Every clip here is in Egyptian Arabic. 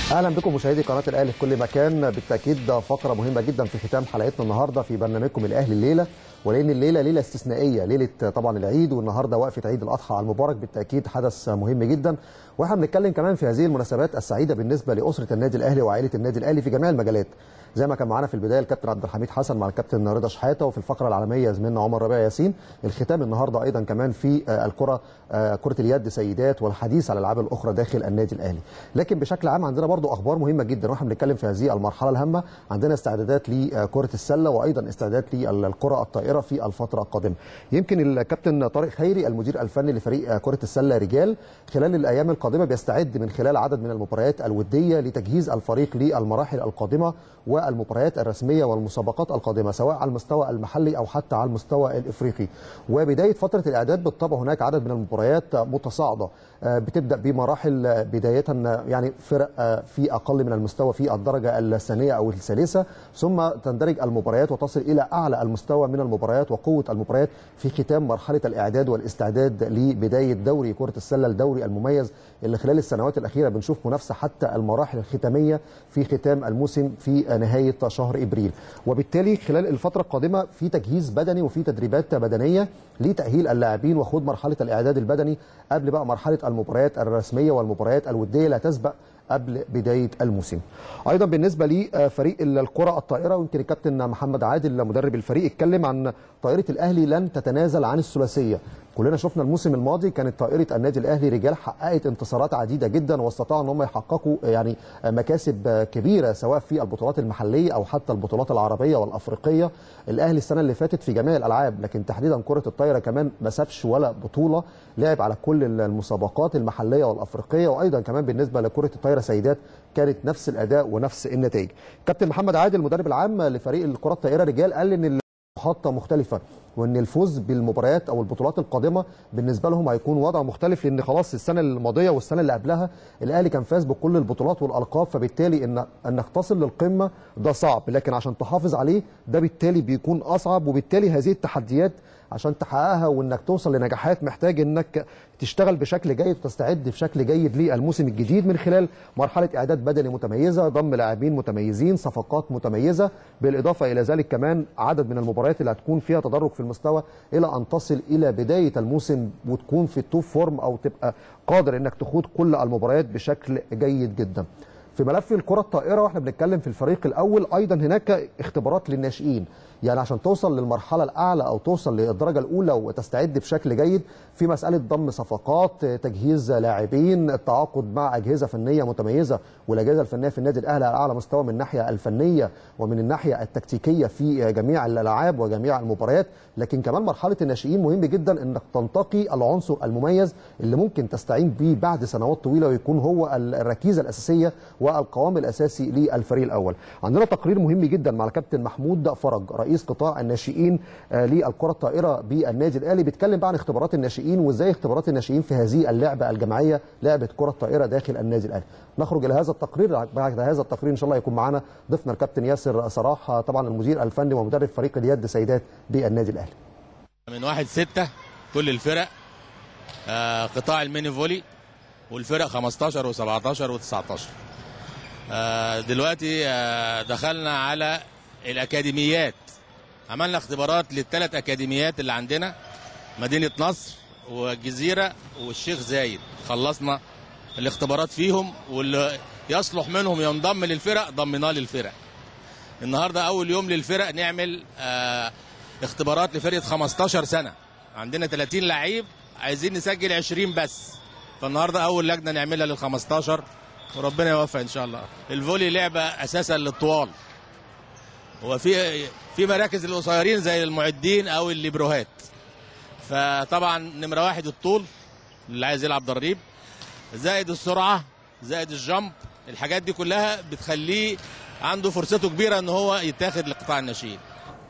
اهلا بكم مشاهدي قناه الاهلي في كل مكان بالتاكيد ده فقره مهمه جدا في ختام حلقتنا النهارده في برنامجكم الاهلي الليله ولان الليله ليله استثنائيه ليله طبعا العيد والنهارده وقفه عيد الاضحى المبارك بالتاكيد حدث مهم جدا واحنا بنتكلم كمان في هذه المناسبات السعيده بالنسبه لاسره النادي الاهلي وعائله النادي الاهلي في جميع المجالات زي ما كان معانا في البدايه الكابتن عبد الحميد حسن مع الكابتن رضا شحاته وفي الفقره العالميه زميلنا عمر ربيع ياسين الختام النهارده ايضا كمان في الكره كره اليد سيدات والحديث على الالعاب الاخرى داخل النادي الاهلي لكن بشكل عام عندنا برضو اخبار مهمه جدا واحنا بنتكلم في هذه المرحله الهامه عندنا استعدادات لكره السله وايضا استعدادات للكره الطائره في الفتره القادمه يمكن الكابتن طارق خيري المدير الفني لفريق كره السله رجال خلال الايام القادمه بيستعد من خلال عدد من المباريات الوديه لتجهيز الفريق للمراحل القادمه والمباريات الرسميه والمسابقات القادمه سواء على المستوى المحلي او حتى على المستوى الافريقي وبدايه فتره الاعداد بالطبع هناك عدد من المباريات متصاعده بتبدا بمراحل بدايه يعني فرق في اقل من المستوى في الدرجه الثانيه او الثالثه ثم تندرج المباريات وتصل الى اعلى المستوى من المباريات وقوه المباريات في ختام مرحله الاعداد والاستعداد لبدايه دوري كره السله الدوري المميز اللي خلال السنوات الاخيره بنشوف منافسه حتى المراحل الختاميه في ختام الموسم في نهايه شهر ابريل وبالتالي خلال الفتره القادمه في تجهيز بدني وفي تدريبات بدنيه لتاهيل اللاعبين وخوض مرحله الاعداد البدني قبل بقى مرحله المباريات الرسميه والمباريات الوديه لا تسبق قبل بدايه الموسم. ايضا بالنسبه لفريق الكره الطائره ويمكن الكابتن محمد عادل مدرب الفريق اتكلم عن طائره الاهلي لن تتنازل عن الثلاثيه. كلنا شفنا الموسم الماضي كانت طائره النادي الاهلي رجال حققت انتصارات عديده جدا واستطاعوا ان هم يحققوا يعني مكاسب كبيره سواء في البطولات المحليه او حتى البطولات العربيه والافريقيه. الاهلي السنه اللي فاتت في جميع الالعاب لكن تحديدا كره الطايره كمان ما سابش ولا بطوله لعب على كل المسابقات المحليه والافريقيه وايضا كمان بالنسبه لكره الطايره سيدات كانت نفس الاداء ونفس النتائج. كابتن محمد عادل المدرب العام لفريق الكره الطائره رجال قال ان محطه مختلفه وان الفوز بالمباريات او البطولات القادمه بالنسبه لهم هيكون وضع مختلف لان خلاص السنه الماضيه والسنه اللي قبلها الاهلي كان فاز بكل البطولات والالقاب فبالتالي ان انك تصل للقمه ده صعب لكن عشان تحافظ عليه ده بالتالي بيكون اصعب وبالتالي هذه التحديات عشان تحققها وانك توصل لنجاحات محتاج انك تشتغل بشكل جيد وتستعد بشكل جيد للموسم الجديد من خلال مرحله اعداد بدني متميزه ضم لاعبين متميزين صفقات متميزه بالاضافه الى ذلك كمان عدد من المباريات اللي هتكون فيها تدرج في المستوى الى ان تصل الى بدايه الموسم وتكون في التوب فورم او تبقى قادر انك تخوض كل المباريات بشكل جيد جدا في ملف الكره الطائره واحنا بنتكلم في الفريق الاول ايضا هناك اختبارات للناشئين يعني عشان توصل للمرحله الاعلى او توصل للدرجه الاولى وتستعد بشكل جيد في مساله ضم صفقات تجهيز لاعبين التعاقد مع اجهزه فنيه متميزه والاجهزه الفنيه في النادي الاهلي على اعلى مستوى من الناحيه الفنيه ومن الناحيه التكتيكيه في جميع الالعاب وجميع المباريات لكن كمان مرحله الناشئين مهم جدا انك تنتقي العنصر المميز اللي ممكن تستعين به بعد سنوات طويله ويكون هو الركيزه الاساسيه والقوام الاساسي للفريق الاول عندنا تقرير مهم جدا مع الكابتن محمود فرج رئيس قطاع الناشئين للكره الطائره بالنادي الاهلي بيتكلم بقى عن اختبارات الناشئين وازاي اختبارات الناشئين في هذه اللعبه الجماعيه لعبه كره الطائره داخل النادي الاهلي نخرج الى هذا التقرير بعد هذا التقرير ان شاء الله يكون معنا ضيفنا الكابتن ياسر صراح طبعا المدير الفني ومدرب فريق اليد سيدات بالنادي الاهلي من واحد ستة كل الفرق آه قطاع الميني فولي والفرق 15 و17 و19 آه دلوقتي آه دخلنا على الاكاديميات عملنا اختبارات للثلاث اكاديميات اللي عندنا مدينه نصر والجزيره والشيخ زايد خلصنا الاختبارات فيهم واللي يصلح منهم ينضم للفرق ضمناه للفرق النهارده اول يوم للفرق نعمل آه اختبارات لفرقه 15 سنه عندنا 30 لعيب عايزين نسجل 20 بس فالنهارده اول لجنه نعملها لل 15 وربنا يوفق ان شاء الله الفولي لعبه اساسا للطوال هو في في مراكز القصيرين زي المعدين او الليبروهات فطبعا نمره واحد الطول اللي عايز يلعب ضريب زائد السرعه زائد الجمب الحاجات دي كلها بتخليه عنده فرصته كبيره ان هو يتاخد لقطاع الناشئين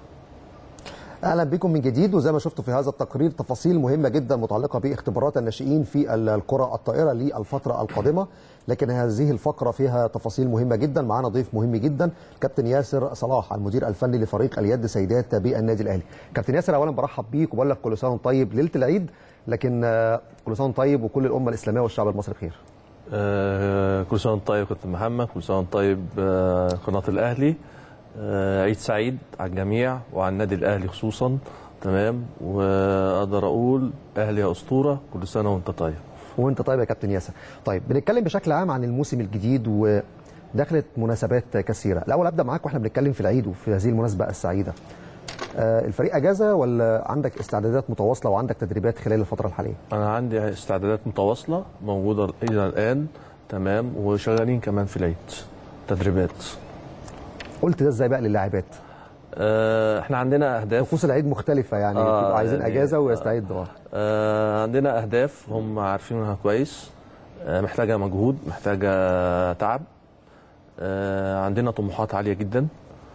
اهلا بكم من جديد وزي ما شفتوا في هذا التقرير تفاصيل مهمه جدا متعلقه باختبارات الناشئين في الكره الطائره للفتره القادمه لكن هذه الفقره فيها تفاصيل مهمه جدا معانا ضيف مهم جدا كابتن ياسر صلاح المدير الفني لفريق اليد سيدات بالنادي الاهلي كابتن ياسر اولا برحب بيك وبقول لك كل سنه وانت طيب ليله العيد لكن كل سنه وانت طيب وكل الامه الاسلاميه والشعب المصري بخير آه، كل سنه وانت طيب كابتن محمد كل سنه وانت طيب آه، قناه الاهلي آه، عيد سعيد على الجميع وعلى النادي الاهلي خصوصا تمام واقدر اقول اهلي يا اسطوره كل سنه وانت طيب وانت طيب يا كابتن ياسر طيب بنتكلم بشكل عام عن الموسم الجديد ودخلت مناسبات كثيره الاول ابدا معاك واحنا بنتكلم في العيد وفي هذه المناسبه السعيده آه، الفريق اجازه ولا عندك استعدادات متواصله وعندك تدريبات خلال الفتره الحاليه انا عندي استعدادات متواصله موجوده الى الان تمام وشغالين كمان في العيد تدريبات قلت ده ازاي بقى للاعبات آه، احنا عندنا اهداف طقوس العيد مختلفه يعني آه، بيبقوا عايزين يعني- اجازه ويستعدوا آه. آه، عندنا اهداف هم عارفينها كويس آه، محتاجه مجهود محتاجه تعب آه، عندنا طموحات عاليه جدا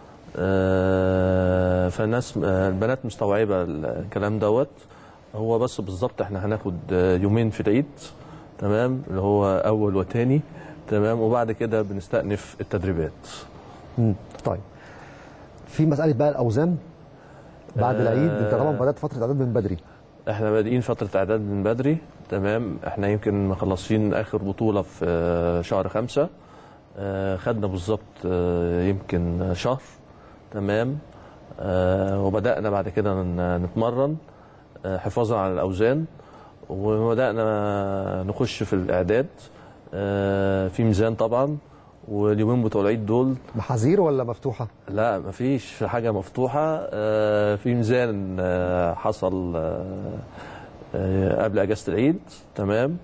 آه، فالناس آه، البنات مستوعبه الكلام دوت هو بس بالظبط احنا هناخد آه، يومين في العيد تمام اللي هو اول وتاني تمام وبعد كده بنستأنف التدريبات مم. طيب في مساله بقى الاوزان بعد آه. العيد انت طبعا بدات فتره اعداد من بدري احنا بادئين فترة اعداد من بدري تمام احنا يمكن مخلصين اخر بطولة في آه، شهر خمسة آه، خدنا بالظبط آه، يمكن شهر تمام آه، وبدأنا بعد كده ن- نتمرن آه، حفاظا على الأوزان وبدأنا نخش في الإعداد آه، في ميزان طبعا واليومين بتوع العيد دول محاذير ولا مفتوحه لا مفيش حاجة مفتوحة آه، في ميزان آه، حصل آه، آه، قبل أجازة العيد تمام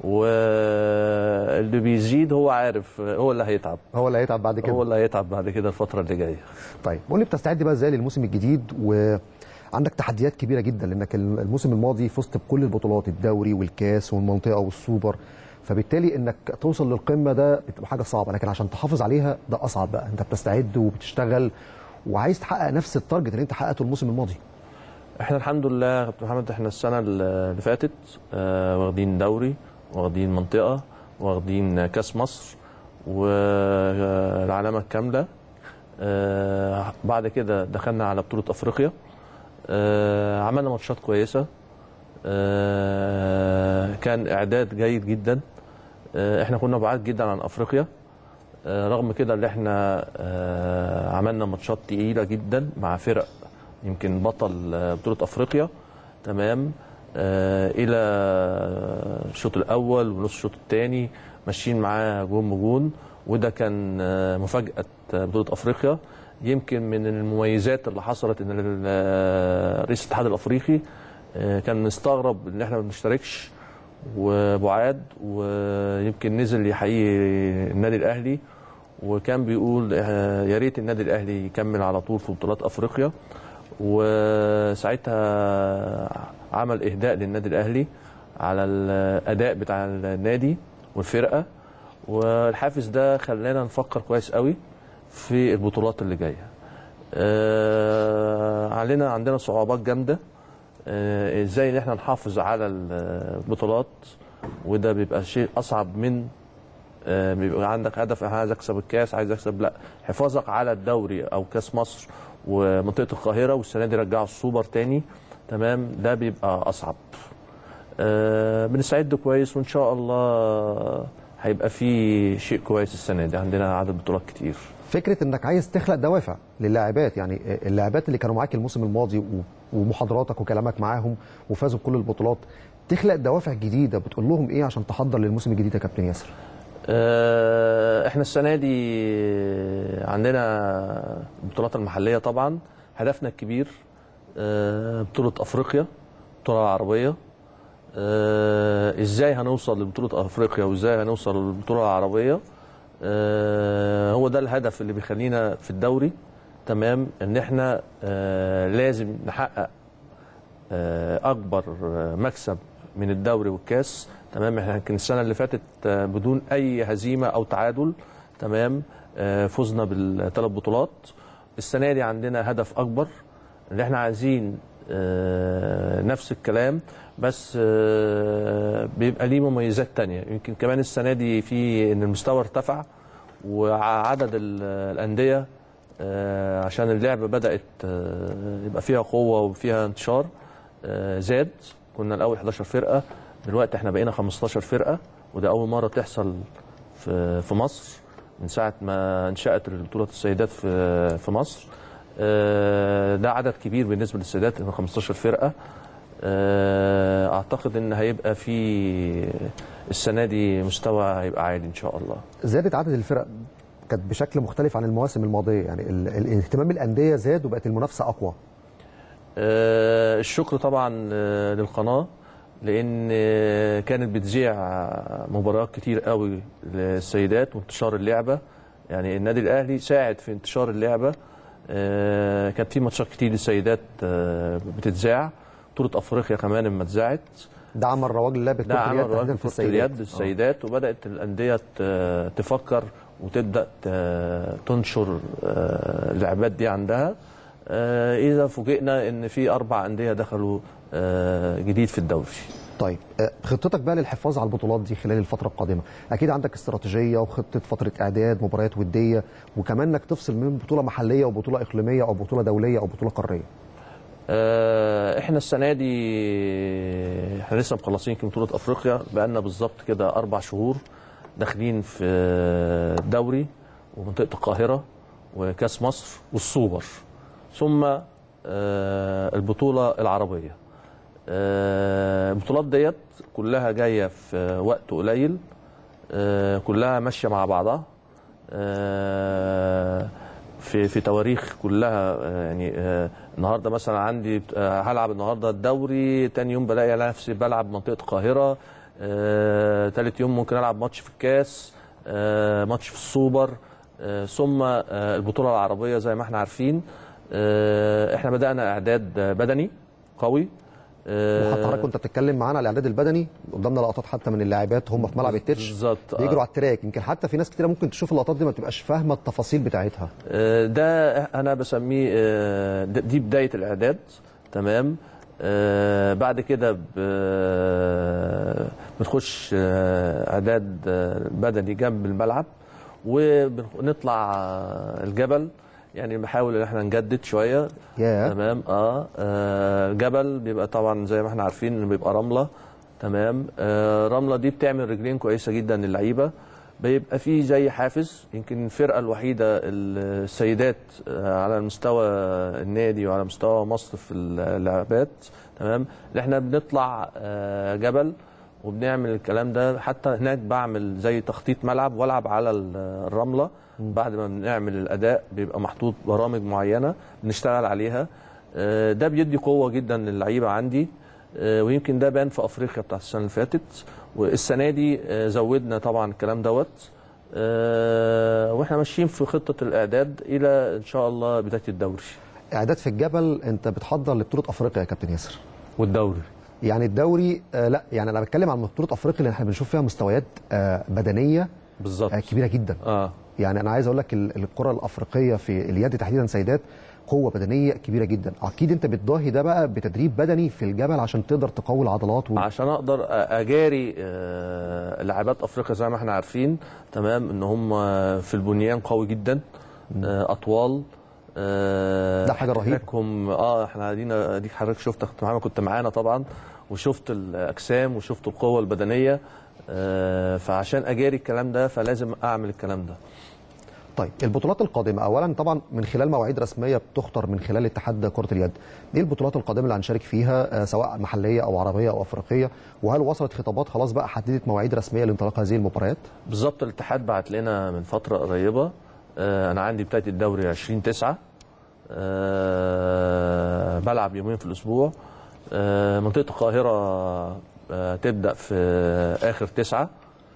واللي بيزيد هو عارف آه، هو اللي هيتعب هو اللي هيتعب بعد كده هو اللي هيتعب بعد كده الفترة اللي جاية طيب قول لي بتستعد بقى ازاي للموسم الجديد وعندك تحديات كبيره جدا لانك الموسم الماضي فزت بكل البطولات الدوري والكاس والمنطقه والسوبر فبالتالي انك توصل للقمه ده بتبقى حاجه صعبه لكن عشان تحافظ عليها ده اصعب بقى انت بتستعد وبتشتغل وعايز تحقق نفس التارجت اللي انت حققته الموسم الماضي احنا الحمد لله يا كابتن محمد احنا السنة اللي فاتت آه، واخدين دوري واخدين منطقة واخدين كاس مصر والعلامة الكاملة آه، بعد كده دخلنا على بطولة افريقيا آه، عملنا ماتشات كويسة آه، كان اعداد جيد جدا آه، احنا كنا بعاد جدا عن افريقيا آه، رغم كده اللي احنا آه، عملنا ماتشات تقيله جدا مع فرق يمكن بطل آه، بطوله افريقيا تمام آه، الى الشوط الاول ونص الشوط الثاني ماشيين معاه جون بجون وده كان آه، مفاجاه بطوله افريقيا يمكن من المميزات اللي حصلت ان ال- رئيس الاتحاد الافريقي آه، كان مستغرب ان احنا ما بنشتركش وبعاد ويمكن نزل يحيي النادي الاهلي وكان بيقول آه، يا ريت النادي الاهلي يكمل على طول في بطولات افريقيا وساعتها عمل اهداء للنادي الاهلي على الاداء بتاع النادي والفرقه والحافز ده خلانا نفكر كويس قوي في البطولات اللي جايه آه، علينا عندنا صعوبات جامده آه، ازاي ان احنا نحافظ على البطولات وده بيبقى شيء اصعب من آه، بيبقى عندك هدف أنا عايز اكسب الكاس عايز اكسب لا حفاظك على الدوري او كاس مصر ومنطقه القاهره والسنه دي رجعوا السوبر تاني تمام ده بيبقى اصعب آه، بنستعد كويس وان شاء الله هيبقى في شيء كويس السنه دي عندنا عدد بطولات كتير فكره انك عايز تخلق دوافع للاعبات يعني اللاعبات اللي كانوا معاك الموسم الماضي و- ومحاضراتك وكلامك معاهم وفازوا بكل البطولات تخلق دوافع جديده بتقول لهم ايه عشان تحضر للموسم الجديد يا كابتن ياسر آه، احنا السنه دي عندنا البطولات المحليه طبعا هدفنا الكبير آه، بطوله افريقيا البطوله العربيه آه، ازاي هنوصل لبطوله افريقيا وازاي هنوصل للبطوله العربيه آه، هو ده الهدف اللي بيخلينا في الدوري تمام ان احنا آه، لازم نحقق آه، اكبر آه، مكسب من الدوري والكاس تمام احنا يمكن السنه اللي فاتت آه، بدون اي هزيمه او تعادل تمام آه، فزنا بالثلاث بطولات السنه دي عندنا هدف اكبر ان احنا عايزين آه، نفس الكلام بس آه، بيبقى ليه مميزات تانية يمكن كمان السنه دي في ان المستوى ارتفع وعدد ال- الانديه آه، عشان اللعبه بدات آه، يبقى فيها قوه وفيها انتشار آه، زاد كنا الاول 11 فرقه دلوقتي احنا بقينا 15 فرقه وده اول مره تحصل في في مصر من ساعه ما انشات بطوله السيدات في في مصر آه، ده عدد كبير بالنسبه للسيدات إنه 15 فرقه آه، اعتقد ان هيبقى في السنه دي مستوى هيبقى عالي ان شاء الله زياده عدد الفرق كانت بشكل مختلف عن المواسم الماضيه يعني ال- ال- الاهتمام الانديه زاد وبقت المنافسه اقوى آه، الشكر طبعا آه، للقناه لان آه، كانت بتذيع مباريات كتير قوي للسيدات وانتشار اللعبه يعني النادي الاهلي ساعد في انتشار اللعبه آه، كانت في ماتشات كتير للسيدات آه، بتتذاع بطوله افريقيا كمان لما اتذاعت ده عمل رواج للعبه ده كرة عمل اليد رواج تحديداً في اليد للسيدات وبدات الانديه ت- تفكر وتبدا ت- تنشر آه، اللعبات دي عندها آه، اذا فوجئنا ان في اربع انديه دخلوا آه، جديد في الدوري طيب آه، خطتك بقى للحفاظ على البطولات دي خلال الفتره القادمه اكيد عندك استراتيجيه وخطه فتره اعداد مباريات وديه وكمان انك تفصل من بطوله محليه وبطوله اقليميه او بطوله دوليه او بطوله قاريه آه، احنا السنه دي احنا لسه مخلصين يمكن بطوله افريقيا بقالنا بالظبط كده اربع شهور داخلين في الدوري ومنطقه القاهره وكاس مصر والسوبر ثم آه، البطوله العربيه آه، البطولات ديت كلها جايه في وقت قليل آه، كلها ماشيه مع بعضها آه، في في تواريخ كلها آه، يعني آه، النهارده مثلا عندي آه، هلعب النهارده الدوري تاني يوم بلاقي نفسي بلعب منطقه القاهره آه، تالت يوم ممكن العب ماتش في الكاس آه، ماتش في السوبر آه، ثم آه، البطوله العربيه زي ما احنا عارفين آه، احنا بدانا اعداد بدني قوي آه، وحتى حضرتك كنت بتتكلم معانا على الاعداد البدني قدامنا لقطات حتى من اللاعبات هم في ملعب التتش بالظبط آه. بيجروا على التراك يمكن حتى في ناس كتيره ممكن تشوف اللقطات دي ما تبقاش فاهمه التفاصيل بتاعتها آه، ده انا بسميه آه، ده- دي بدايه الاعداد تمام آه، بعد كده ب- بنخش آه، اعداد آه، بدني جنب الملعب ونطلع آه، الجبل يعني بنحاول ان احنا نجدد شويه ياه. تمام اه آه، جبل بيبقى طبعا زي ما احنا عارفين انه بيبقى رمله تمام آه، رمله دي بتعمل رجلين كويسه جدا للعيبه بيبقى فيه زي حافز يمكن الفرقه الوحيده السيدات آه، على مستوى النادي وعلى مستوى مصر في اللعبات تمام اللي احنا بنطلع آه، جبل وبنعمل الكلام ده حتى هناك بعمل زي تخطيط ملعب والعب على ال- الرمله بعد ما بنعمل الاداء بيبقى محطوط برامج معينه بنشتغل عليها آه، ده بيدي قوه جدا للعيبه عندي آه، ويمكن ده بان في افريقيا بتاعت السنه اللي فاتت والسنه دي آه، زودنا طبعا الكلام دوت آه، واحنا ماشيين في خطه الاعداد الى ان شاء الله بدايه الدوري اعداد في الجبل انت بتحضر لبطوله افريقيا يا كابتن ياسر والدوري يعني الدوري آه لا يعني انا بتكلم عن بطوله افريقيا اللي احنا بنشوف فيها مستويات آه بدنيه بالظبط آه كبيره جدا اه يعني انا عايز اقول لك ال- الكره الافريقيه في اليد تحديدا سيدات قوه بدنيه كبيره جدا اكيد انت بتضاهي ده بقى بتدريب بدني في الجبل عشان تقدر تقوي العضلات و... عشان اقدر أ- اجاري آه، لاعبات افريقيا زي ما احنا عارفين تمام ان هم في البنيان قوي جدا آه، اطوال آه، ده حاجة رهيبة. احتكاكهم اه احنا قاعدين اديك حضرتك شفت كنت معانا كنت معانا طبعا وشفت الاجسام وشفت القوه البدنيه آه، فعشان اجاري الكلام ده فلازم اعمل الكلام ده طيب البطولات القادمه اولا طبعا من خلال مواعيد رسميه بتختار من خلال اتحاد كره اليد ايه البطولات القادمه اللي هنشارك فيها آه، سواء محليه او عربيه او افريقيه وهل وصلت خطابات خلاص بقى حددت مواعيد رسميه لانطلاق هذه المباريات بالظبط الاتحاد بعت لنا من فتره قريبه آه، انا عندي بدايه الدوري 20 9 أه بلعب يومين في الاسبوع أه منطقه القاهره أه تبدا في اخر تسعة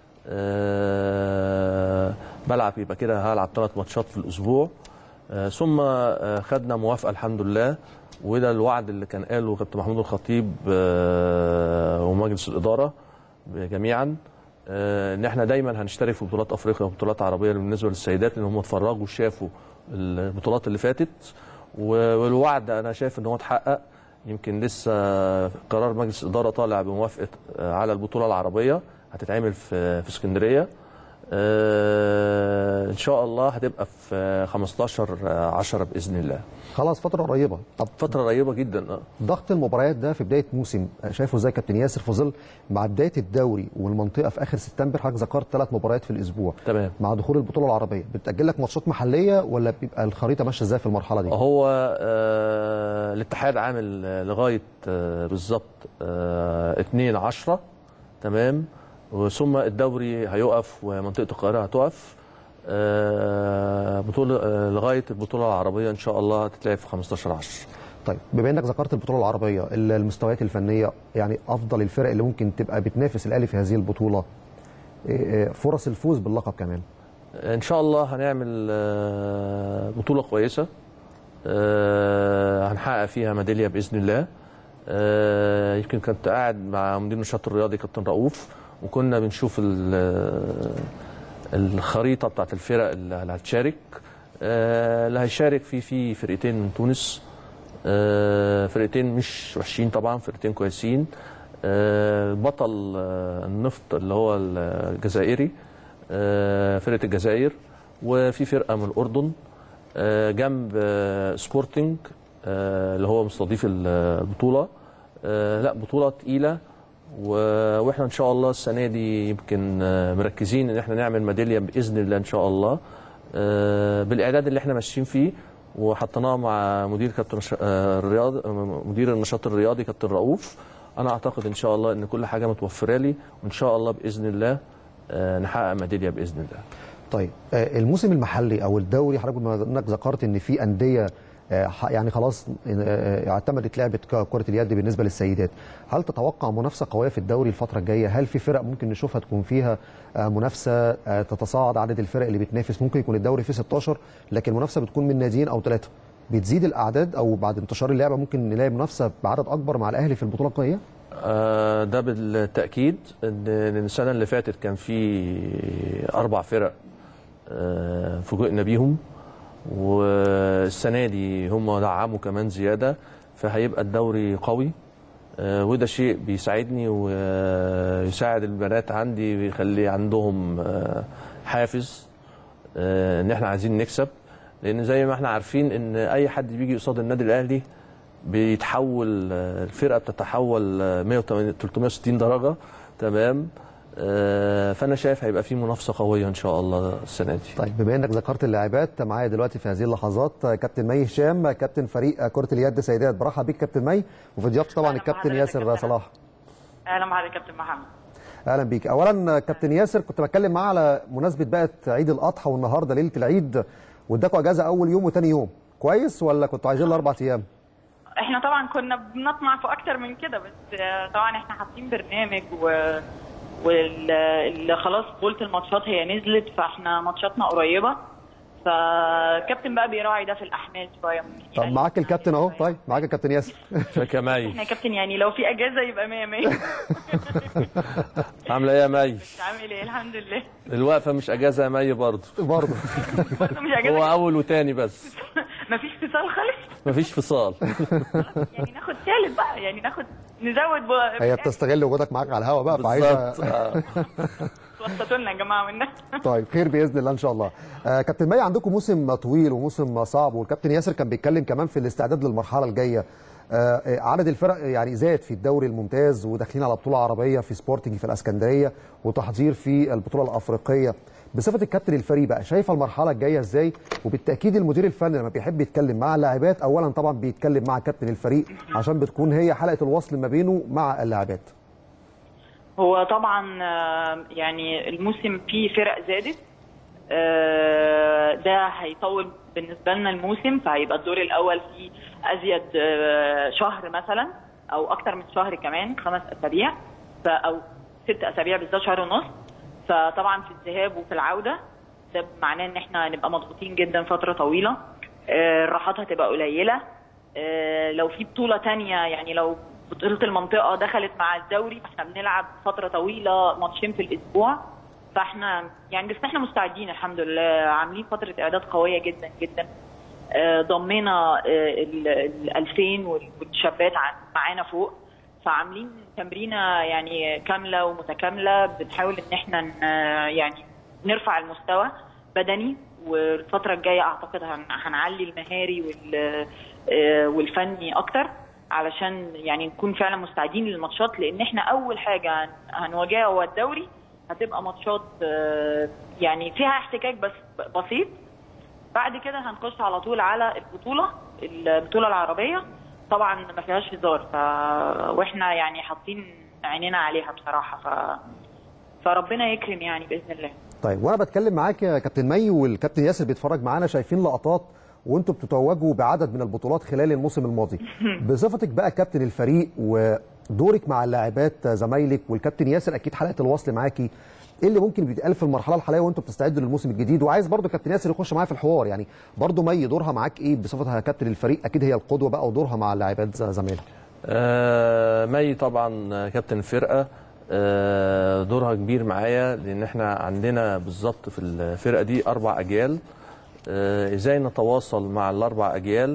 أه بلعب يبقى كده هلعب ثلاث ماتشات في الاسبوع أه ثم أه خدنا موافقه الحمد لله وده الوعد اللي كان قاله كابتن محمود الخطيب أه ومجلس الاداره جميعا آه، ان احنا دايما هنشترك في بطولات افريقيا وبطولات عربيه بالنسبه للسيدات ان هم اتفرجوا وشافوا البطولات اللي فاتت و- والوعد انا شايف ان هو اتحقق يمكن لسه قرار مجلس الاداره طالع بموافقه آه، على البطوله العربيه هتتعمل في في اسكندريه آه، ان شاء الله هتبقى في 15 10 باذن الله خلاص فتره قريبه طب فتره قريبه جدا آه. ضغط المباريات ده في بدايه موسم شايفه ازاي كابتن ياسر في ظل مع بدايه الدوري والمنطقه في اخر سبتمبر حضرتك ذكرت ثلاث مباريات في الاسبوع تمام مع دخول البطوله العربيه بتاجل لك ماتشات محليه ولا بيبقى الخريطه ماشيه ازاي في المرحله دي هو آه الاتحاد عامل آه، لغايه آه بالظبط آه 2 10 تمام وثم الدوري هيقف ومنطقه القاهره هتقف آه بطوله آه لغايه البطوله العربيه ان شاء الله هتتلعب في 15 10 طيب بما انك ذكرت البطوله العربيه ال- المستويات الفنيه يعني افضل الفرق اللي ممكن تبقى بتنافس الاهلي في هذه البطوله إيه- إيه فرص الفوز باللقب كمان ان شاء الله هنعمل آه، بطوله كويسه آه، هنحقق فيها ميداليه باذن الله آه، يمكن كنت قاعد مع مدير النشاط الرياضي كابتن رؤوف وكنا بنشوف ال- الخريطه بتاعت الفرق اللي هتشارك آه، اللي هيشارك في في فرقتين من تونس آه، فرقتين مش وحشين طبعا فرقتين كويسين آه، بطل آه، النفط اللي هو الجزائري آه، فرقه الجزائر وفي فرقه من الاردن آه، جنب آه، سبورتنج آه، اللي هو مستضيف ال- البطوله آه، لا بطوله تقيله و- واحنا ان شاء الله السنه دي يمكن آه، مركزين ان احنا نعمل ميداليه باذن الله ان شاء الله آه، بالاعداد اللي احنا ماشيين فيه وحطيناه مع مدير كابتن الش- آه، الرياض آه، مدير النشاط الرياضي كابتن رؤوف انا اعتقد ان شاء الله ان كل حاجه متوفره لي وان شاء الله باذن الله آه، نحقق ميداليه باذن الله طيب آه، الموسم المحلي او الدوري حضرتك بما انك ذكرت ان في انديه آه، ح- يعني خلاص آه، اعتمدت لعبه ك- كره اليد بالنسبه للسيدات هل تتوقع منافسه قويه في الدوري الفتره الجايه هل في فرق ممكن نشوفها تكون فيها آه، منافسه آه، تتصاعد عدد الفرق اللي بتنافس ممكن يكون الدوري فيه 16 لكن المنافسه بتكون من ناديين او ثلاثه بتزيد الاعداد او بعد انتشار اللعبه ممكن نلاقي منافسه بعدد اكبر مع الاهلي في البطوله القاريه آه، ده بالتأكيد إن إن السنة اللي فاتت كان في أربع فرق آه، فوجئنا بيهم والسنة دي هم دعموا كمان زيادة فهيبقى الدوري قوي آه، وده شيء بيساعدني ويساعد البنات عندي ويخلي عندهم آه، حافز آه، ان احنا عايزين نكسب لان زي ما احنا عارفين ان اي حد بيجي قصاد النادي الاهلي بيتحول آه، الفرقه بتتحول آه، 180 360 درجه تمام آه، فانا شايف هيبقى في منافسه قويه ان شاء الله السنه دي طيب بما انك ذكرت اللاعبات معايا دلوقتي في هذه اللحظات آه، كابتن مي هشام كابتن فريق آه، كره اليد سيدات برحب بيك كابتن مي وفي ضيافتي طبعا أهلا الكابتن بحضرتك ياسر كابتن. صلاح اهلا بحضرتك كابتن محمد اهلا بيك اولا كابتن ياسر كنت بتكلم معاه على مناسبه بقى عيد الاضحى والنهارده ليله العيد واداكوا اجازه اول يوم وتاني يوم كويس ولا كنتوا عايزين الاربع ايام احنا طبعا كنا بنطمع في اكتر من كده بس آه، طبعا احنا حاطين برنامج و واللي خلاص بولت الماتشات هي نزلت فاحنا ماتشاتنا قريبه فالكابتن بقى بيراعي ده في الاحمال شويه ممكن طب يقلل معاك معانا الكابتن اهو شوية. طيب معاك الكابتن ياسر شكرا يا مي احنا يا كابتن يعني لو في اجازه يبقى 100 100 عامله ايه يا مي عامل ايه الحمد لله الوقفه مش اجازه يا مي برضه برضه برضه مش هو اجازه اول وتاني بس مفيش اتصال خالص مفيش فصال يعني ناخد ثالث بقى يعني ناخد نزود بقى هي بتستغل وجودك معاك على الهوا بقى فعايزه بالظبط آه. توسطوا لنا يا جماعه والناس طيب خير باذن الله ان شاء الله آه كابتن مي عندكم موسم طويل وموسم صعب والكابتن ياسر كان بيتكلم كمان في الاستعداد للمرحله الجايه آه آه، عدد الفرق يعني زاد في الدوري الممتاز وداخلين على بطوله عربيه في سبورتنج في الاسكندريه وتحضير في البطوله الافريقيه بصفه الكابتن الفريق بقى شايفه المرحله الجايه ازاي وبالتاكيد المدير الفني لما بيحب يتكلم مع اللاعبات اولا طبعا بيتكلم مع كابتن الفريق عشان بتكون هي حلقه الوصل ما بينه مع اللاعبات هو طبعا آه، يعني الموسم فيه فرق زادت آه، ده هيطول بالنسبه لنا الموسم فهيبقى الدور الاول فيه ازيد آه، شهر مثلا او اكتر من شهر كمان خمس اسابيع ف- او ست اسابيع بالظبط شهر ونص فطبعا في الذهاب وفي العوده ده معناه ان احنا هنبقى مضغوطين جدا فتره طويله آه، الراحات هتبقى قليله آه، لو في بطوله تانية يعني لو بطوله المنطقه دخلت مع الدوري فاحنا بنلعب فتره طويله ماتشين في الاسبوع فاحنا يعني بس احنا مستعدين الحمد لله عاملين فتره اعداد قويه جدا جدا آه، ضمينا آه، ال ال 2000 وال- والشابات ع- معانا فوق فعاملين تمرينه يعني كامله ومتكامله بنحاول ان احنا ن- يعني نرفع المستوى بدني والفتره الجايه اعتقد هن- هنعلي المهاري وال آه، والفني اكتر علشان يعني نكون فعلا مستعدين للماتشات لان احنا اول حاجه هن- هنواجهها هو الدوري هتبقى ماتشات آه، يعني فيها احتكاك بس بسيط بعد كده هنخش على طول على البطوله البطوله العربيه طبعا ما فيهاش هزار ف... واحنا يعني حاطين عينينا عليها بصراحه ف... فربنا يكرم يعني باذن الله طيب وانا بتكلم معاك يا كابتن مي والكابتن ياسر بيتفرج معانا شايفين لقطات وانتم بتتوجوا بعدد من البطولات خلال الموسم الماضي بصفتك بقى كابتن الفريق ودورك مع اللاعبات زمايلك والكابتن ياسر اكيد حلقه الوصل معاكي ايه اللي ممكن بيتقال في المرحله الحاليه وانتم بتستعدوا للموسم الجديد وعايز برضو كابتن ياسر يخش معايا في الحوار يعني برضو مي دورها معاك ايه بصفتها كابتن الفريق اكيد هي القدوه بقى ودورها مع اللاعبات زمايلها آه، مي طبعا كابتن الفرقه آه، دورها كبير معايا لان احنا عندنا بالظبط في الفرقه دي اربع اجيال آه، ازاي نتواصل مع الاربع اجيال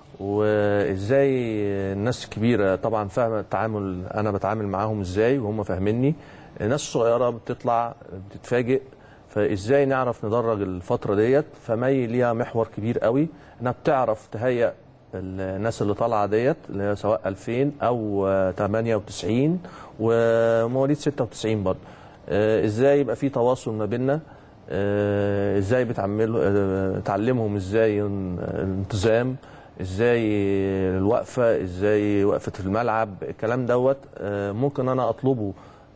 وازاي الناس الكبيره طبعا فاهمه التعامل انا بتعامل معاهم ازاي وهم فاهميني الناس الصغيره بتطلع بتتفاجئ فازاي نعرف ندرج الفتره ديت فمي ليها محور كبير قوي انها بتعرف تهيئ الناس اللي طالعه ديت اللي هي سواء 2000 او آه، 98 ومواليد 96 برضه آه، ازاي يبقى في تواصل ما بيننا آه، ازاي بتعملوا آه، تعلمهم ازاي ين- الانتظام ازاي الوقفه ازاي وقفه الملعب الكلام دوت آه، ممكن انا اطلبه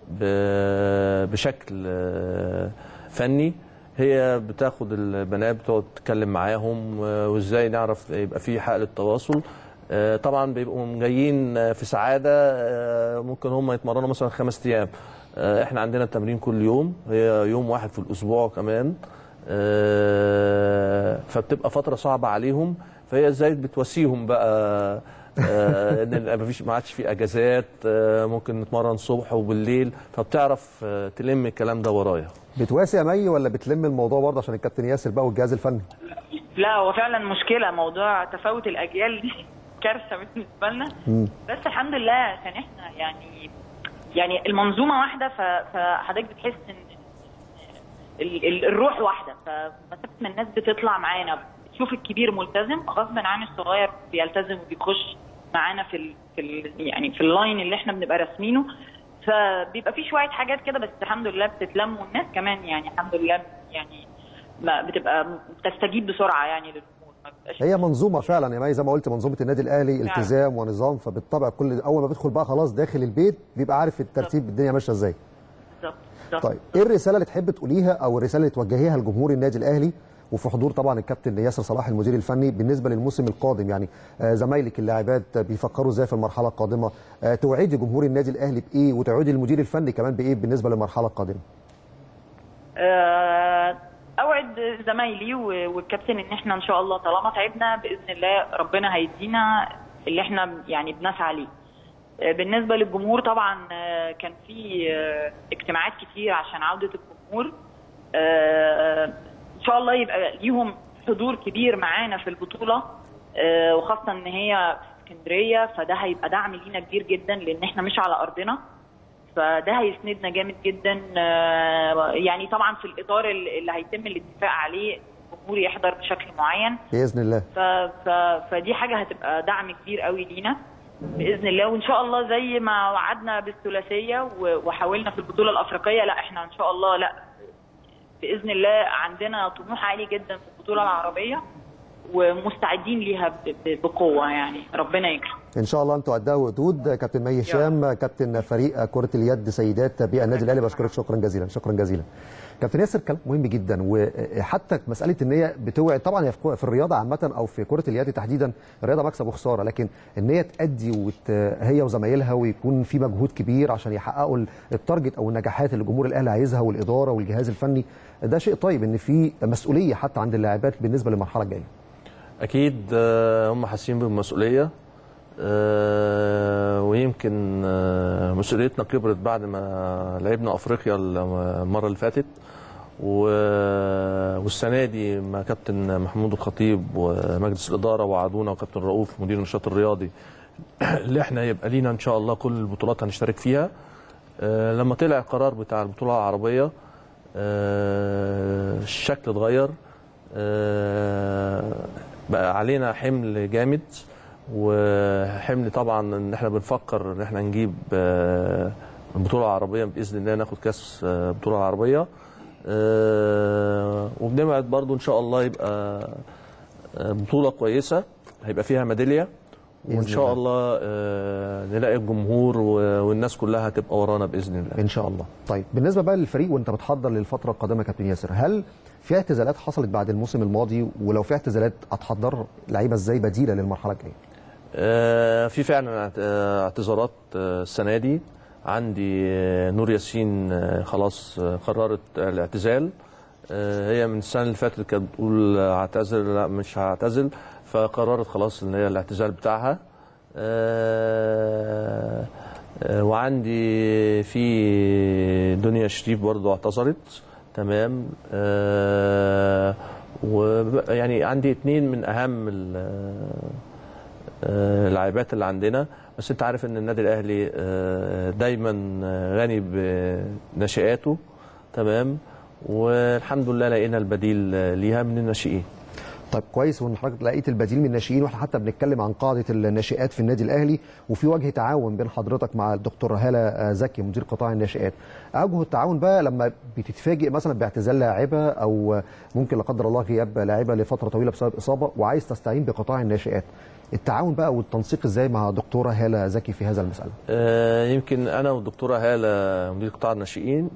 ب- بشكل آه، فني هي بتاخد البنات بتقعد تتكلم معاهم آه، وازاي نعرف يبقى في حالة تواصل آه، طبعا بيبقوا جايين آه، في سعادة آه، ممكن هم يتمرنوا مثلا خمس أيام آه، احنا عندنا التمرين كل يوم هي يوم واحد في الأسبوع كمان آه، فبتبقى فترة صعبة عليهم فهي ازاي بتواسيهم بقى آه، ان مفيش ما عادش في اجازات آه، ممكن نتمرن صبح وبالليل فبتعرف آه، تلم الكلام ده ورايا بتواسي يا مي ولا بتلم الموضوع برضه عشان الكابتن ياسر بقى والجهاز الفني لا هو فعلا مشكله موضوع تفاوت الاجيال دي كارثه بالنسبه لنا بس الحمد لله عشان احنا يعني يعني المنظومه واحده ف- فحضرتك بتحس ان ال- ال- الروح واحده فمسافه ما الناس بتطلع معانا بتشوف الكبير ملتزم غصب عن الصغير بيلتزم وبيخش معانا في ال في ال يعني في اللاين اللي احنا بنبقى راسمينه فبيبقى في شويه حاجات كده بس الحمد لله بتتلم والناس كمان يعني الحمد لله يعني ما بتبقى بتستجيب بسرعه يعني للامور ما بتبقاش هي منظومه فعلا يا مي زي ما قلت منظومه النادي الاهلي التزام ونظام فبالطبع كل اول ما بيدخل بقى خلاص داخل البيت بيبقى عارف الترتيب الدنيا ماشيه ازاي بالظبط بالظبط. طيب ايه الرساله اللي تحب تقوليها او الرساله اللي توجهيها لجمهور النادي الاهلي وفي حضور طبعا الكابتن ياسر صلاح المدير الفني بالنسبه للموسم القادم يعني آه، زمايلك اللاعبات بيفكروا ازاي في المرحله القادمه آه، توعدي جمهور النادي الاهلي بايه وتوعدي المدير الفني كمان بايه بالنسبه للمرحله القادمه آه، اوعد زمايلي و- والكابتن ان احنا ان شاء الله طالما تعبنا باذن الله ربنا هيدينا اللي احنا يعني بنسعى ليه آه، بالنسبه للجمهور طبعا آه، كان في آه، اجتماعات كتير عشان عوده الجمهور آه، ان شاء الله يبقى ليهم حضور كبير معانا في البطوله آه، وخاصه ان هي في اسكندريه فده هيبقى دعم لينا كبير جدا لان احنا مش على ارضنا فده هيسندنا جامد جدا آه، يعني طبعا في الاطار اللي هيتم الاتفاق عليه الجمهور يحضر بشكل معين باذن الله ف... ف... فدي حاجه هتبقى دعم كبير قوي لينا باذن الله وان شاء الله زي ما وعدنا بالثلاثيه و... وحاولنا في البطوله الافريقيه لا احنا ان شاء الله لا باذن الله عندنا طموح عالي جدا في البطوله العربيه ومستعدين ليها ب... ب... بقوه يعني ربنا يكرم ان شاء الله انتوا قدها وقدود كابتن مي هشام كابتن فريق كره اليد سيدات بالنادي الاهلي بشكرك شكرا جزيلا شكرا جزيلا كابتن ياسر كلام مهم جدا وحتى مساله ان هي بتوعد طبعا هي في في الرياضه عامه او في كره اليد تحديدا الرياضه مكسب وخساره لكن ان هي تادي وت... هي وزمايلها ويكون في مجهود كبير عشان يحققوا ال- التارجت او النجاحات اللي الجمهور الاهلي عايزها والاداره والجهاز الفني ده شيء طيب ان في مسؤوليه حتى عند اللاعبات بالنسبه للمرحله الجايه اكيد آه، هم حاسين بالمسؤوليه آه، ويمكن آه، مسؤوليتنا كبرت بعد ما لعبنا افريقيا المره اللي فاتت و- والسنه دي مع كابتن محمود الخطيب ومجلس الاداره وعدونا وكابتن رؤوف مدير النشاط الرياضي اللي احنا يبقى لينا ان شاء الله كل البطولات هنشترك فيها آه، لما طلع القرار بتاع البطوله العربيه آه، الشكل اتغير آه، بقى علينا حمل جامد وحمل طبعا ان احنا بنفكر ان احنا نجيب آه، بطوله عربيه باذن الله ناخد كاس آه، بطوله عربيه آه، وبنبعد برضو ان شاء الله يبقى آه، بطوله كويسه هيبقى فيها ميداليه وان بإذن شاء الله. الله آه، نلاقي الجمهور و- والناس كلها هتبقى ورانا باذن الله ان شاء الله طيب بالنسبه بقى للفريق وانت بتحضر للفتره القادمه يا كابتن ياسر هل في اعتزالات حصلت بعد الموسم الماضي ولو في اعتزالات هتحضر لعيبه ازاي بديله للمرحله الجايه آه، في فعلا اعت- آه، اعتذارات آه، السنه دي عندي آه، نور ياسين آه، خلاص آه، قررت الاعتزال آه، هي من السنه اللي فاتت كانت بتقول هعتزل لا مش هعتزل فقررت خلاص ان هي الاعتزال بتاعها آه، آه، وعندي في دنيا شريف برضو اعتذرت تمام آه، وب- يعني عندي اتنين من اهم ال- آه، اللاعبات اللي عندنا بس انت عارف ان النادي الاهلي آه، دايما آه، غني بناشئاته تمام والحمد لله لقينا البديل آه، ليها من الناشئين طيب كويس وان حضرتك لقيت البديل من الناشئين واحنا حتى بنتكلم عن قاعده الناشئات في النادي الاهلي وفي وجه تعاون بين حضرتك مع الدكتور هاله آه، زكي مدير قطاع الناشئات اوجه التعاون بقى لما بتتفاجئ مثلا باعتزال لاعبه او ممكن لا قدر الله غياب لاعبه لفتره طويله بسبب اصابه وعايز تستعين بقطاع الناشئات التعاون بقى والتنسيق ازاي مع دكتوره هاله زكي في هذا المساله آه، يمكن انا والدكتوره هاله مدير قطاع الناشئين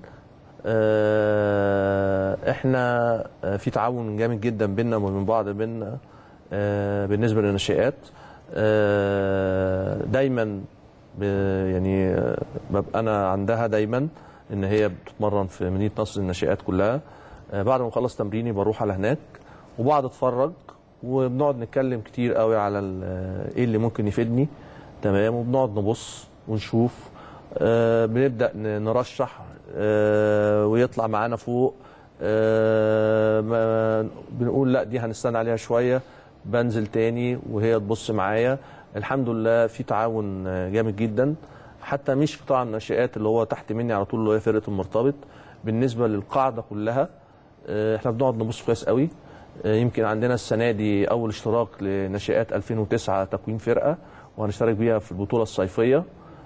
آه، احنا آه، في تعاون جامد جدا بيننا وبين بعض بيننا آه، بالنسبه للناشئات آه، دايما ب- يعني آه، ببقى انا عندها دايما ان هي بتتمرن في مدينه نصر الناشئات كلها آه، بعد ما اخلص تمريني بروح على هناك وبقعد اتفرج وبنقعد نتكلم كتير قوي على ال- ايه اللي ممكن يفيدني تمام وبنقعد نبص ونشوف آه بنبدا ن- نرشح آه ويطلع معانا فوق آه ما بنقول لا دي هنستنى عليها شويه بنزل تاني وهي تبص معايا الحمد لله في تعاون آه، جامد جدا حتى مش في قطاع الناشئات اللي هو تحت مني على طول اللي هي فرقه المرتبط بالنسبه للقاعده كلها آه، احنا بنقعد نبص كويس قوي آه، يمكن عندنا السنه دي اول اشتراك لناشئات 2009 تكوين فرقه وهنشترك بيها في البطوله الصيفيه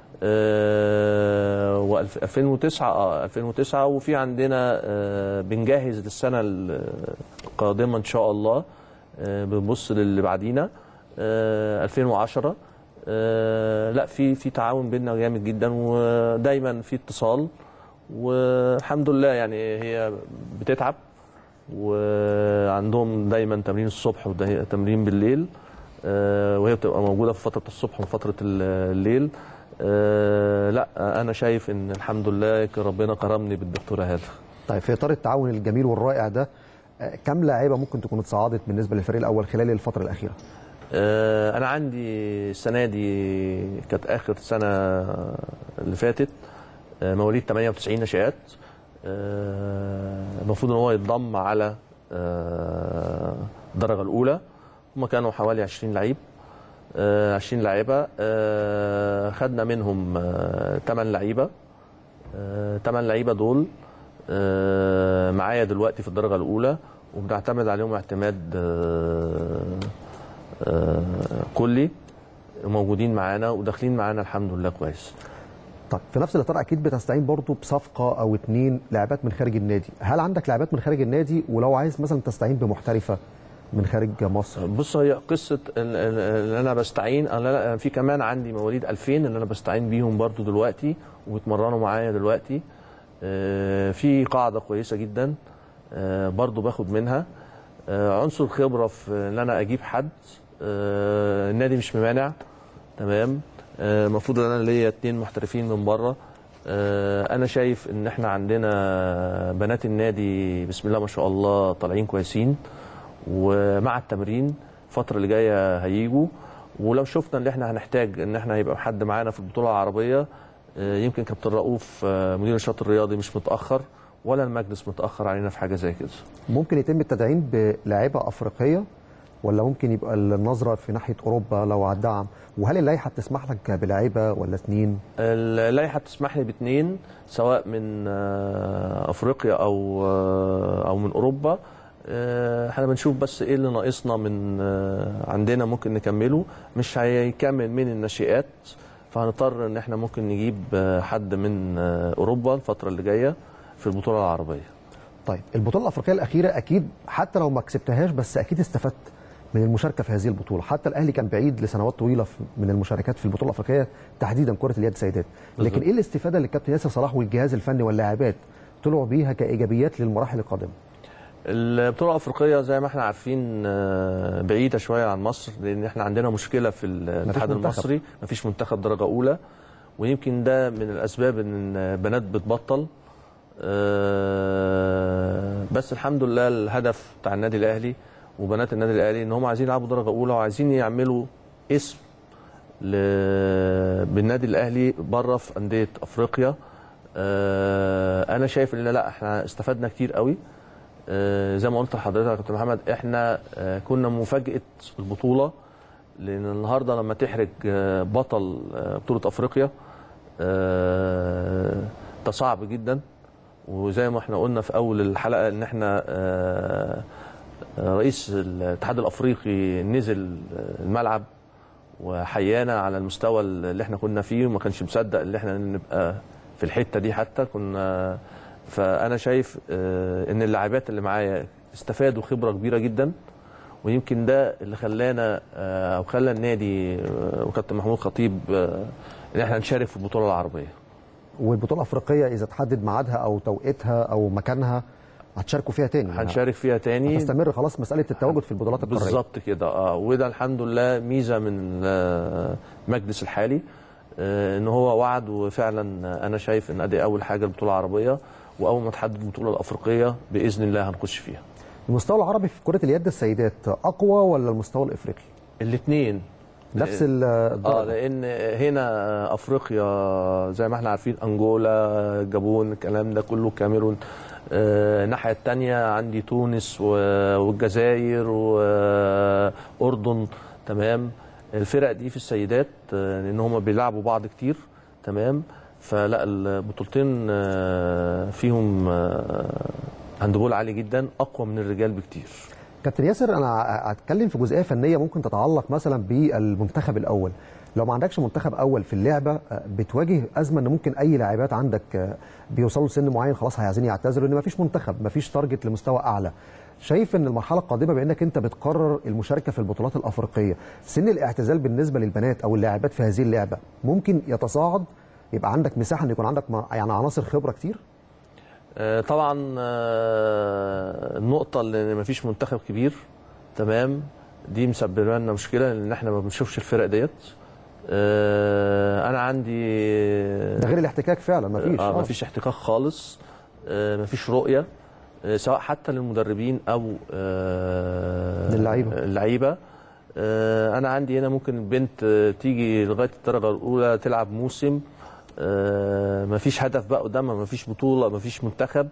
و 2009 اه 2009 وفي عندنا آه، بنجهز للسنه القادمه ان شاء الله آه، بنبص للي بعدينا آه، 2010 آه، لا في في تعاون بيننا جامد جدا ودايما في اتصال والحمد لله يعني هي بتتعب وعندهم دايما تمرين الصبح وتمرين بالليل آه، وهي بتبقى موجوده في فتره الصبح وفتره ال- الليل آه، لا انا شايف ان الحمد لله ربنا كرمني بالدكتوره هاله طيب في اطار التعاون الجميل والرائع ده آه، كم لاعيبه ممكن تكون اتصعدت بالنسبه للفريق الاول خلال الفتره الاخيره آه، انا عندي السنه دي كانت اخر سنه اللي فاتت آه، مواليد 98 نشات آه، المفروض ان هو يتضم على آه، الدرجه الاولى هم كانوا حوالي 20 لعيب آه، 20 لاعيبه آه، خدنا منهم 8 لعيبه 8 لعيبه دول آه، معايا دلوقتي في الدرجه الاولى وبنعتمد عليهم اعتماد آه، آه، كلي موجودين معانا وداخلين معانا الحمد لله كويس طيب في نفس الاطار اكيد بتستعين برضو بصفقه او اتنين لاعبات من خارج النادي هل عندك لاعبات من خارج النادي ولو عايز مثلا تستعين بمحترفه من خارج مصر بص هي قصه ال- ال- اللي انا بستعين انا لا- في كمان عندي مواليد 2000 اللي انا بستعين بيهم برضو دلوقتي وبيتمرنوا معايا دلوقتي آه، في قاعده كويسه جدا آه، برضو باخد منها آه، عنصر خبره في ان انا اجيب حد آه، النادي مش ممانع تمام آه، المفروض ان انا ليا اتنين محترفين من بره آه، انا شايف ان احنا عندنا بنات النادي بسم الله ما شاء الله طالعين كويسين ومع التمرين الفتره اللي جايه هيجوا ولو شفنا ان احنا هنحتاج ان احنا يبقى حد معانا في البطوله العربيه آه، يمكن كابتن رؤوف آه، مدير النشاط الرياضي مش متاخر ولا المجلس متاخر علينا في حاجه زي كده ممكن يتم التدعيم بلاعيبه افريقيه ولا ممكن يبقى النظره في ناحيه اوروبا لو على الدعم وهل اللائحه تسمح لك بلاعيبه ولا اثنين اللائحه تسمح لي باثنين سواء من آه، افريقيا او آه، او من اوروبا آه، احنا بنشوف بس ايه اللي ناقصنا من آه، عندنا ممكن نكمله مش هيكمل من الناشئات فهنضطر ان احنا ممكن نجيب آه، حد من آه، اوروبا الفتره اللي جايه في البطوله العربيه طيب البطوله الافريقيه الاخيره اكيد حتى لو ما كسبتهاش بس اكيد استفدت من المشاركه في هذه البطوله حتى الاهلي كان بعيد لسنوات طويله في- من المشاركات في البطوله الافريقيه تحديدا كره اليد سيدات لكن بالظبط. ايه الاستفاده اللي الكابتن ياسر صلاح والجهاز الفني واللاعبات طلعوا بيها كايجابيات للمراحل القادمه البطولة الأفريقية زي ما احنا عارفين آه، بعيدة شوية عن مصر لأن احنا عندنا مشكلة في الاتحاد منتخب. المصري مفيش منتخب درجة أولى ويمكن ده من الأسباب إن البنات بتبطل آه، بس الحمد لله الهدف بتاع النادي الأهلي وبنات النادي الأهلي إن هم عايزين يلعبوا درجة أولى وعايزين يعملوا اسم ل- بالنادي الأهلي بره في أندية أفريقيا آه، أنا شايف إن لا احنا استفدنا كتير قوي آه، زي ما قلت لحضرتك يا كابتن محمد احنا آه، كنا مفاجاه البطوله لان النهارده لما تحرج آه، بطل آه، بطوله افريقيا آه، ده صعب جدا وزي ما احنا قلنا في اول الحلقه ان احنا آه، آه، رئيس الاتحاد الافريقي نزل آه، الملعب وحيانا على المستوى اللي احنا كنا فيه وما كانش مصدق ان احنا نبقى في الحته دي حتى كنا فانا شايف آه، ان اللاعبات اللي معايا استفادوا خبره كبيره جدا ويمكن ده اللي خلانا آه، او خلى النادي آه، وكابتن محمود خطيب آه، ان احنا نشارك في البطوله العربيه والبطوله الافريقيه اذا تحدد ميعادها او توقيتها او مكانها هتشاركوا فيها تاني هنشارك فيها تاني هتستمر خلاص مساله التواجد في البطولات القاريه بالظبط كده اه وده الحمد لله ميزه من آه، المجلس الحالي آه، ان هو وعد وفعلا آه، انا شايف ان ادي اول حاجه البطوله العربيه واول ما تحدد البطوله الافريقيه باذن الله هنخش فيها المستوى العربي في كره اليد السيدات اقوى ولا المستوى الافريقي الاثنين نفس ال- اه الدرجه لان هنا افريقيا زي ما احنا عارفين انجولا جابون الكلام ده كله كاميرون آه، الناحيه الثانيه عندي تونس و- والجزائر واردن تمام الفرق دي في السيدات آه، لان هم بيلعبوا بعض كتير تمام فلا البطولتين آه، فيهم آه، هاندبول عالي جدا اقوى من الرجال بكتير كابتن ياسر انا هتكلم في جزئيه فنيه ممكن تتعلق مثلا بالمنتخب الاول لو ما عندكش منتخب اول في اللعبه آه، بتواجه ازمه ان ممكن اي لاعبات عندك آه، بيوصلوا لسن معين خلاص عايزين يعتزلوا ان ما فيش منتخب ما فيش تارجت لمستوى اعلى شايف ان المرحله القادمه بانك انت بتقرر المشاركه في البطولات الافريقيه سن الاعتزال بالنسبه للبنات او اللاعبات في هذه اللعبه ممكن يتصاعد يبقى عندك مساحه ان يكون عندك ما- يعني عناصر خبره كتير آه، طبعا آه، النقطة اللي مفيش منتخب كبير تمام دي مسببه لنا مشكلة لأن احنا ما بنشوفش الفرق ديت آه، أنا عندي ده غير الاحتكاك فعلا ما فيش آه مفيش احتكاك خالص آه مفيش رؤية آه سواء حتى للمدربين أو آه للعيبة. اللعيبة آه أنا عندي هنا ممكن البنت آه، تيجي لغاية الدرجة الأولى تلعب موسم آه مفيش هدف بقى قدامها مفيش بطولة مفيش منتخب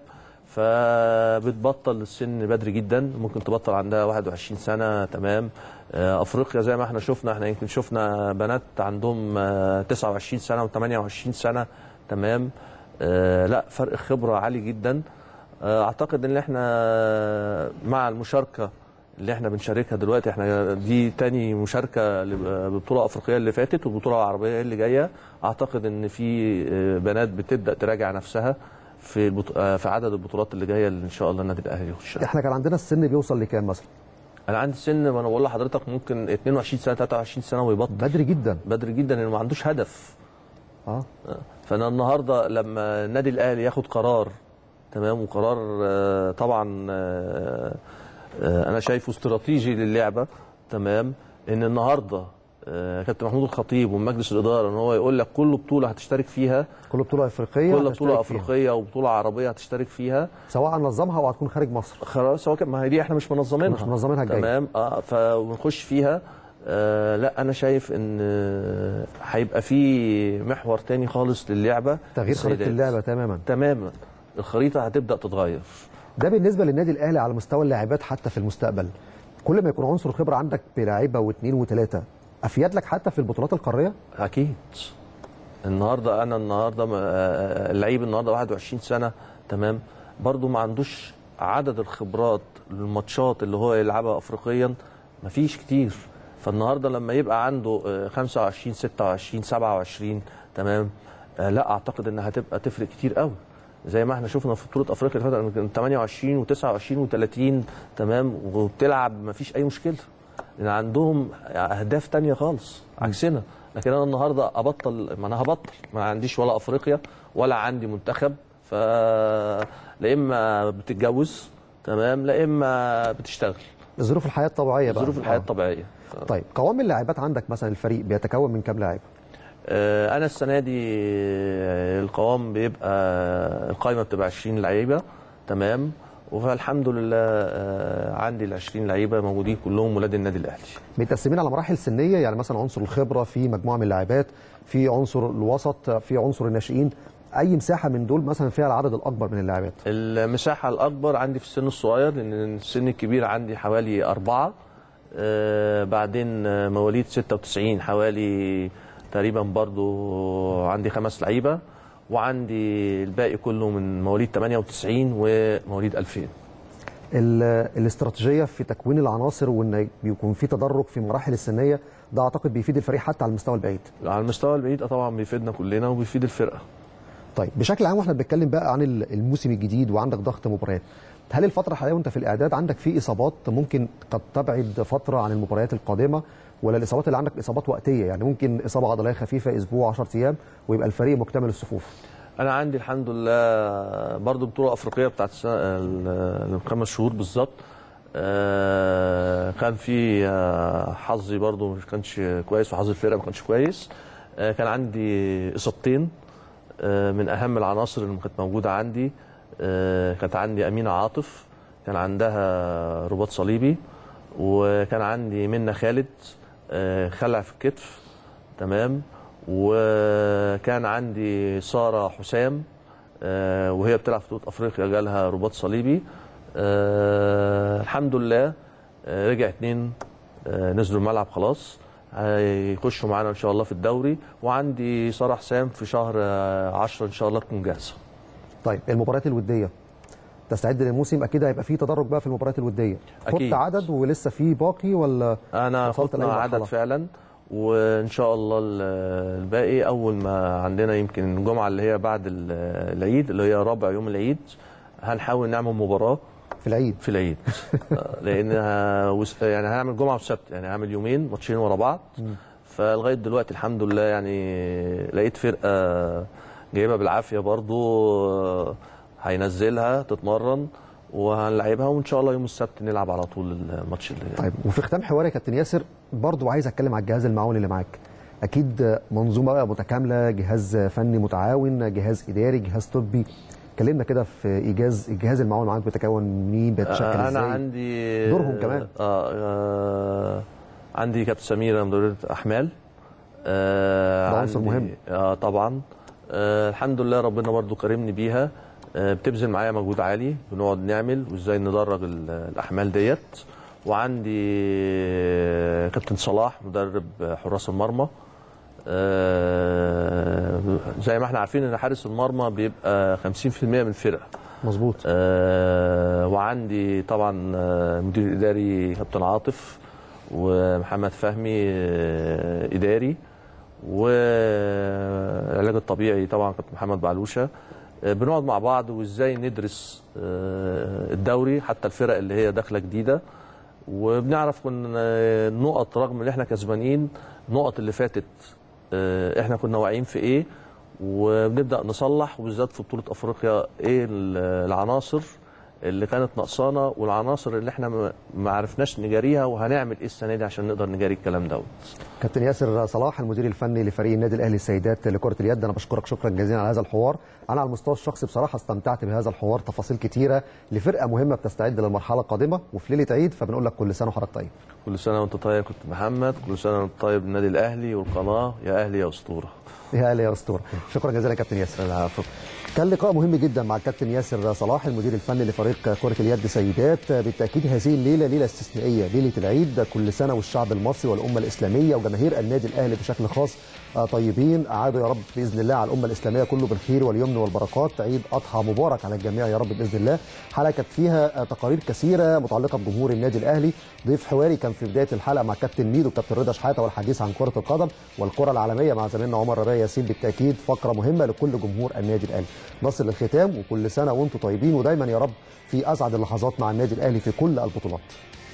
فبتبطل السن بدري جدا ممكن تبطل عندها 21 سنة تمام آه، افريقيا زي ما احنا شفنا احنا يمكن شفنا بنات عندهم آه، 29 سنة و28 سنة تمام آه، لا فرق خبرة عالي جدا آه، اعتقد ان احنا مع المشاركة اللي احنا بنشاركها دلوقتي احنا دي تاني مشاركة لبطولة افريقية اللي فاتت والبطولة العربية اللي جاية اعتقد ان في آه، بنات بتبدأ تراجع نفسها في البط... آه، في عدد البطولات اللي جايه اللي ان شاء الله النادي الاهلي يخشها احنا كان عندنا السن بيوصل لكام مثلا انا عندي سن ما انا بقول لحضرتك ممكن 22 سنه 23 سنه ويبطل بدري جدا بدري جدا لانه ما عندوش هدف اه فانا النهارده لما النادي الاهلي ياخد قرار تمام وقرار آه، طبعا آه، آه، انا شايفه استراتيجي للعبه تمام ان النهارده آه، كابتن محمود الخطيب ومجلس الاداره ان هو يقول لك كل بطوله هتشترك فيها كل بطوله افريقيه كل هتشترك بطوله فيها. افريقيه وبطوله عربيه هتشترك فيها سواء نظمها او هتكون خارج مصر خلاص سواء كان- ما هي دي احنا مش منظمينها مش منظمينها الجاية. تمام اه فبنخش فيها آه لا انا شايف ان آه، هيبقى في محور تاني خالص للعبه تغيير خريطه السيدات. اللعبه تماما تماما الخريطه هتبدا تتغير ده بالنسبه للنادي الاهلي على مستوى اللاعبات حتى في المستقبل كل ما يكون عنصر خبره عندك بلاعيبه واثنين وثلاثه افيد لك حتى في البطولات القاريه اكيد النهارده انا النهارده م- آه، اللعيب النهارده 21 سنه تمام برضو ما عندوش عدد الخبرات الماتشات اللي هو يلعبها افريقيا مفيش كتير فالنهارده لما يبقى عنده آه، 25 26 27 تمام آه، لا اعتقد انها هتبقى تفرق كتير قوي زي ما احنا شفنا في بطوله افريقيا اللي فاتت كان 28 و29 و30 تمام وبتلعب مفيش اي مشكله لان عندهم اهداف تانية خالص عكسنا لكن انا النهارده ابطل ما انا هبطل ما عنديش ولا افريقيا ولا عندي منتخب ف لا اما بتتجوز تمام لا اما بتشتغل ظروف الحياه الطبيعيه بقى ظروف الحياه آه. الطبيعيه طيب قوام اللاعبات عندك مثلا الفريق بيتكون من كام لاعب آه، انا السنه دي آه، القوام بيبقى القائمه بتبقى 20 لعيبه تمام فالحمد لله آه، عندي ال 20 لعيبه موجودين كلهم ولاد النادي الاهلي متقسمين على مراحل سنيه يعني مثلا عنصر الخبره في مجموعه من اللاعبات في عنصر الوسط في عنصر الناشئين اي مساحه من دول مثلا فيها العدد الاكبر من اللاعبات المساحة الأكبر عندي في السن الصغير لأن السن الكبير عندي حوالي أربعة آه بعدين آه، مواليد 96 حوالي تقريبا برضو عندي خمس لعيبة وعندي الباقي كله من مواليد 98 ومواليد 2000 ال- الاستراتيجيه في تكوين العناصر وان بيكون في تدرج في مراحل السنيه ده اعتقد بيفيد الفريق حتى على المستوى البعيد على المستوى البعيد آه طبعا بيفيدنا كلنا وبيفيد الفرقة طيب بشكل عام واحنا بنتكلم بقى عن ال- الموسم الجديد وعندك ضغط مباريات هل الفتره الحاليه وانت في الاعداد عندك في اصابات ممكن قد تبعد فتره عن المباريات القادمه ولا الاصابات اللي عندك اصابات وقتيه يعني ممكن اصابه عضليه خفيفه اسبوع 10 ايام ويبقى الفريق مكتمل الصفوف انا عندي الحمد لله برضو بطوله افريقيه بتاعت السنه ال- الخمس شهور بالظبط آه، كان في آه، حظي برضو مش كانش كويس وحظ الفرقه ما كانش كويس آه، كان عندي اصابتين آه، من اهم العناصر اللي كانت موجوده عندي آه، كانت عندي امينه عاطف كان عندها رباط صليبي وكان عندي منى خالد آه، خلع في الكتف تمام وكان عندي ساره حسام آه، وهي بتلعب في بطوله افريقيا جالها رباط صليبي آه، الحمد لله آه، رجع اتنين آه، نزلوا الملعب خلاص هيخشوا معانا ان شاء الله في الدوري وعندي ساره حسام في شهر 10 ان شاء الله تكون جاهزه طيب المباريات الوديه تستعد للموسم اكيد هيبقى في تدرج بقى في المباريات الوديه أكيد. خدت عدد ولسه في باقي ولا انا وصلت خدنا لأي عدد مرحلة؟ فعلا وان شاء الله ال- الباقي اول ما عندنا يمكن الجمعه اللي هي بعد ال- العيد اللي هي رابع يوم العيد هنحاول نعمل مباراه في العيد في العيد آه، لانها وس- يعني هنعمل جمعه وسبت يعني هعمل يومين ماتشين ورا بعض فلغايه دلوقتي الحمد لله يعني لقيت فرقه جايبها بالعافيه برضو آه، هينزلها تتمرن وهنلعبها وان شاء الله يوم السبت نلعب على طول الماتش اللي طيب وفي ختام حواري يا كابتن ياسر برضو عايز اتكلم على الجهاز المعاون اللي معاك اكيد منظومه بقى متكامله جهاز فني متعاون جهاز اداري جهاز طبي كلمنا كده في ايجاز الجهاز المعاون معاك بيتكون من مين بيتشكل آه، ازاي انا عندي دورهم كمان. آه آه عندي كابتن سميره مدربه احمال آه ده عنصر عندي- مهم. اه طبعا آه الحمد لله ربنا برضو كرمني بيها آه بتبذل معايا مجهود عالي بنقعد نعمل وازاي ندرج ال- الاحمال ديت وعندي آه، كابتن صلاح مدرب حراس المرمى آه زي ما احنا عارفين ان حارس المرمى بيبقى 50% من الفرقه مظبوط آه وعندي طبعا آه، مدير اداري كابتن عاطف ومحمد فهمي آه، اداري والعلاج الطبيعي طبعا كابتن محمد بعلوشه آه، بنقعد مع بعض وازاي ندرس آه، الدوري حتى الفرق اللي هي داخله جديده وبنعرف ان آه، النقط رغم ان احنا كسبانين النقط اللي فاتت آه، احنا كنا واعيين في ايه وبنبدا نصلح وبالذات في بطوله افريقيا ايه ال- العناصر اللي كانت ناقصانا والعناصر اللي احنا ما- ما عرفناش نجاريها وهنعمل ايه السنه دي عشان نقدر نجاري الكلام دوت كابتن ياسر صلاح المدير الفني لفريق النادي الاهلي السيدات لكره اليد انا بشكرك شكرا جزيلا على هذا الحوار انا على المستوى الشخصي بصراحه استمتعت بهذا الحوار تفاصيل كتيره لفرقه مهمه بتستعد للمرحله القادمه وفي ليله عيد فبنقول لك كل سنه وحضرتك طيب كل سنه وانت طيب كنت محمد كل سنه وانت طيب النادي الاهلي والقناه يا اهلي يا اسطوره يا اهلا يا اسطوره شكرا جزيلا يا كابتن ياسر العفو كان لقاء مهم جدا مع الكابتن ياسر صلاح المدير الفني لفريق كرة اليد سيدات بالتأكيد هذه الليلة ليلة استثنائية ليلة العيد كل سنة والشعب المصري والأمة الإسلامية وجماهير النادي الأهلي بشكل خاص آه، طيبين أعادوا يا رب بإذن الله على الأمة الإسلامية كله بالخير واليمن والبركات عيد أضحى مبارك على الجميع يا رب بإذن الله حلقة كانت فيها آه، تقارير كثيرة متعلقة بجمهور النادي الأهلي ضيف حواري كان في بداية الحلقة مع كابتن ميدو وكابتن رضا شحاتة والحديث عن كرة القدم والكرة العالمية مع زميلنا عمر ربيع ياسين بالتأكيد فقرة مهمة لكل جمهور النادي الأهلي نصل للختام وكل سنة وأنتم طيبين ودايما يا رب في أسعد اللحظات مع النادي الأهلي في كل البطولات